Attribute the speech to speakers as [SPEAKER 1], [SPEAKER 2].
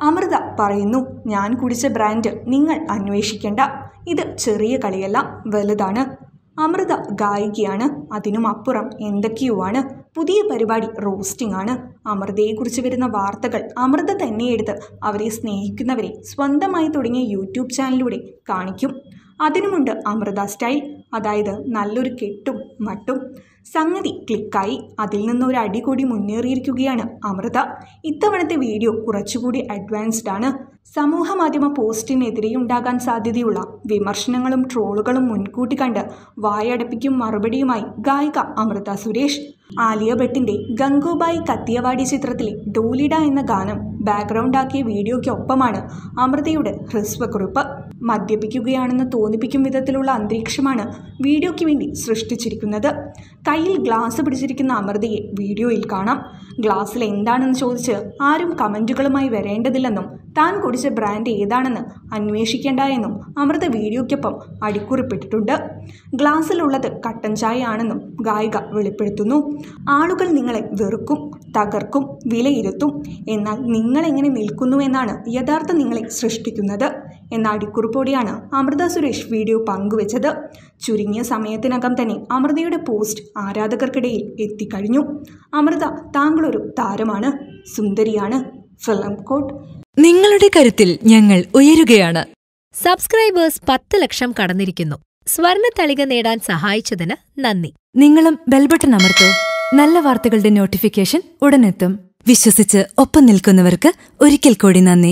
[SPEAKER 1] അമൃത പറയുന്നു ഞാൻ കുടിച്ച ബ്രാൻഡ് നിങ്ങൾ അന്വേഷിക്കേണ്ട ഇത് ചെറിയ കളിയല്ല വലുതാണ് അമൃത ഗായികയാണ് അതിനും അപ്പുറം എന്തൊക്കെയോ ആണ് പുതിയ പരിപാടി റോസ്റ്റിംഗ് ആണ് അമൃതയെക്കുറിച്ച് വരുന്ന വാർത്തകൾ അമൃത തന്നെ എടുത്ത് അവരെ സ്നേഹിക്കുന്നവരെ സ്വന്തമായി തുടങ്ങിയ യൂട്യൂബ് ചാനലിലൂടെ കാണിക്കും അതിനുമുണ്ട് അമൃത സ്റ്റൈൽ അതായത് നല്ലൊരു കെട്ടും മട്ടും സംഗതി ക്ലിക്കായി അതിൽ നിന്ന് ഒരു അടി കൂടി മുന്നേറിയിരിക്കുകയാണ് അമൃത ഇത്തവണത്തെ വീഡിയോ കുറച്ചുകൂടി അഡ്വാൻസ്ഡ് ആണ് സമൂഹ മാധ്യമ പോസ്റ്റിനെതിരെ ഉണ്ടാകാൻ സാധ്യതയുള്ള വിമർശനങ്ങളും ട്രോളുകളും മുൻകൂട്ടി കണ്ട് വായടപ്പിക്കും മറുപടിയുമായി ഗായിക അമൃത സുരേഷ് ആലിയ ഭട്ടിന്റെ ഗംഗൂബായി കത്തിയവാടി ചിത്രത്തിലെ ഡോലിഡ എന്ന ഗാനം ബാക്ക്ഗ്രൗണ്ടാക്കിയ വീഡിയോയ്ക്കൊപ്പമാണ് അമൃതയുടെ ഹ്രസ്വക്കുറിപ്പ് മദ്യപിക്കുകയാണെന്ന് തോന്നിപ്പിക്കും വിധത്തിലുള്ള അന്തരീക്ഷമാണ് വീഡിയോയ്ക്ക് വേണ്ടി സൃഷ്ടിച്ചിരിക്കുന്നത് കയ്യിൽ ഗ്ലാസ് പിടിച്ചിരിക്കുന്ന അമൃതയെ വീഡിയോയിൽ കാണാം ഗ്ലാസ്സിൽ എന്താണെന്ന് ചോദിച്ച് ആരും കമൻറ്റുകളുമായി വരേണ്ടതില്ലെന്നും താൻ കുടിച്ച ബ്രാൻഡ് ഏതാണെന്ന് അന്വേഷിക്കേണ്ട എന്നും അമൃത വീഡിയോയ്ക്കൊപ്പം അടിക്കുറിപ്പിട്ടിട്ടുണ്ട് ഗ്ലാസ്സിലുള്ളത് കട്ടൻ ചായ ആണെന്നും ഗായിക വെളിപ്പെടുത്തുന്നു ആളുകൾ നിങ്ങളെ വെറുക്കും തകർക്കും വിലയിരുത്തും എന്നാൽ നിങ്ങൾ എങ്ങനെ നിൽക്കുന്നു എന്നാണ് യഥാർത്ഥ നിങ്ങളെ സൃഷ്ടിക്കുന്നത് എന്ന അടിക്കുറിപ്പോടെയാണ് അമൃത സുരേഷ് വീഡിയോ പങ്കുവച്ചത് ചുരുങ്ങിയ സമയത്തിനകം തന്നെ അമൃതയുടെ പോസ്റ്റ് ആരാധകർക്കിടയിൽ എത്തിക്കഴിഞ്ഞു അമൃത താങ്കളൊരു താരമാണ് സുന്ദരിയാണ് ഫിലിം കോട്ട്
[SPEAKER 2] നിങ്ങളുടെ കരുത്തിൽ ഞങ്ങൾ ഉയരുകയാണ്
[SPEAKER 3] സബ്സ്ക്രൈബേഴ്സ് പത്ത് ലക്ഷം കടന്നിരിക്കുന്നു സ്വർണ തളിക നേടാൻ സഹായിച്ചതിന് നന്ദി
[SPEAKER 2] നിങ്ങളും ബെൽബട്ടൺ അമർത്തോ നല്ല വാർത്തകളുടെ നോട്ടിഫിക്കേഷൻ ഉടനെത്തും വിശ്വസിച്ച് ഒപ്പം നിൽക്കുന്നവർക്ക് ഒരിക്കൽ കൂടി നന്ദി